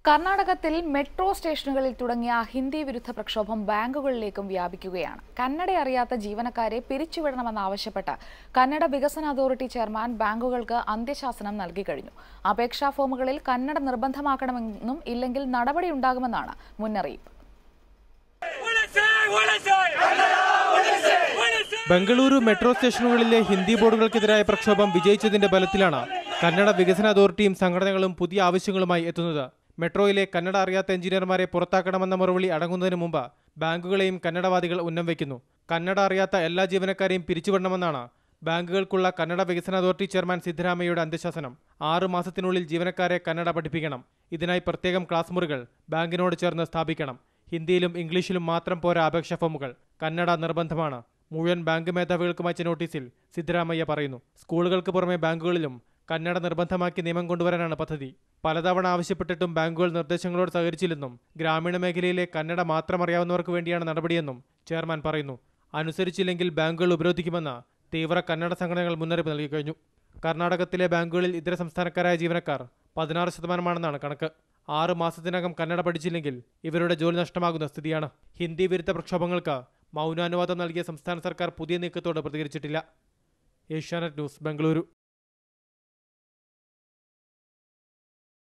കർണാടകത്തിൽ മെട്രോ സ്റ്റേഷനുകളിൽ തുടങ്ങിയ ഹിന്ദി വിരുദ്ധ പ്രക്ഷോഭം ബാങ്കുകളിലേക്കും വ്യാപിക്കുകയാണ് കന്നഡ അറിയാത്ത ജീവനക്കാരെ പിരിച്ചുവിടണമെന്നാവശ്യപ്പെട്ട് കന്നഡ വികസന അതോറിറ്റി ചെയർമാൻ ബാങ്കുകൾക്ക് അന്ത്യശാസനം നൽകി കഴിഞ്ഞു അപേക്ഷാ ഫോമുകളിൽ കന്നഡ നിർബന്ധമാക്കണമെന്നും ഇല്ലെങ്കിൽ നടപടിയുണ്ടാകുമെന്നാണ് മുന്നറിയിപ്പ് ഉളിസേ ഉളിസേ ഉളിസേ ബംഗളൂരു മെട്രോ സ്റ്റേഷനുകളിലെ ഹിന്ദി ബോർഡുകൾക്കെതിരായ പ്രക്ഷോഭം വിജയിച്ചതിന്റെ ബലത്തിലാണ് കന്നഡ വികസന അതോറിറ്റിയും സംഘടനകളും പുതിയ ആവശ്യങ്ങളുമായി എത്തുന്നത് മെട്രോയിലെ കന്നഡ അറിയാത്ത എഞ്ചിനീയർമാരെ പുറത്താക്കണമെന്ന മറുപടി അടങ്ങുന്നതിന് മുമ്പ് ബാങ്കുകളെയും കന്നഡവാദികൾ ഉന്നം വയ്ക്കുന്നു കന്നഡ അറിയാത്ത എല്ലാ ജീവനക്കാരെയും പിരിച്ചുവിടണമെന്നാണ് ബാങ്കുകൾക്കുള്ള കന്നഡ വികസന അതോറിറ്റി ചെയർമാൻ സിദ്ധരാമയ്യയുടെ അന്ത്യശാസനം ആറ് മാസത്തിനുള്ളിൽ ജീവനക്കാരെ കന്നഡ പഠിപ്പിക്കണം ഇതിനായി പ്രത്യേകം ക്ലാസ് മുറികൾ ബാങ്കിനോട് ചേർന്ന് സ്ഥാപിക്കണം ഹിന്ദിയിലും ഇംഗ്ലീഷിലും മാത്രം പോരാ അപേക്ഷാ ഫോമുകൾ കന്നഡ നിർബന്ധമാണ് മുഴുവൻ ബാങ്ക് മേധാവികൾക്കും അയച്ച നോട്ടീസിൽ സിദ്ധരാമയ്യ പറയുന്നു സ്കൂളുകൾക്ക് പുറമെ ബാങ്കുകളിലും കന്നഡ നിർബന്ധമാക്കി നിയമം കൊണ്ടുവരാനാണ് പദ്ധതി പലതവണ ആവശ്യപ്പെട്ടിട്ടും ബാങ്കുകൾ നിർദ്ദേശങ്ങളോട് സഹകരിച്ചില്ലെന്നും ഗ്രാമീണ മേഖലയിലെ കന്നഡ മാത്രം അറിയാവുന്നവർക്ക് വേണ്ടിയാണ് നടപടിയെന്നും ചെയർമാൻ പറയുന്നു അനുസരിച്ചില്ലെങ്കിൽ ബാങ്കുകൾ ഉപരോധിക്കുമെന്ന് തീവ്ര കന്നഡ സംഘടനകൾ മുന്നറിയിപ്പ് നൽകി കഴിഞ്ഞു കർണാടകത്തിലെ ബാങ്കുകളിൽ ഇതര സംസ്ഥാനക്കാരായ ജീവനക്കാർ പതിനാറ് ശതമാനമാണെന്നാണ് കണക്ക് ആറ് മാസത്തിനകം കന്നഡ പഠിച്ചില്ലെങ്കിൽ ഇവരുടെ ജോലി നഷ്ടമാകുന്ന സ്ഥിതിയാണ് ഹിന്ദി വിരുദ്ധ പ്രക്ഷോഭങ്ങൾക്ക് മൗനാനുവാദം നൽകിയ സംസ്ഥാന സർക്കാർ പുതിയ നീക്കത്തോട് പ്രതികരിച്ചിട്ടില്ല ഏഷ്യാനെറ്റ് ന്യൂസ് ബംഗളൂരു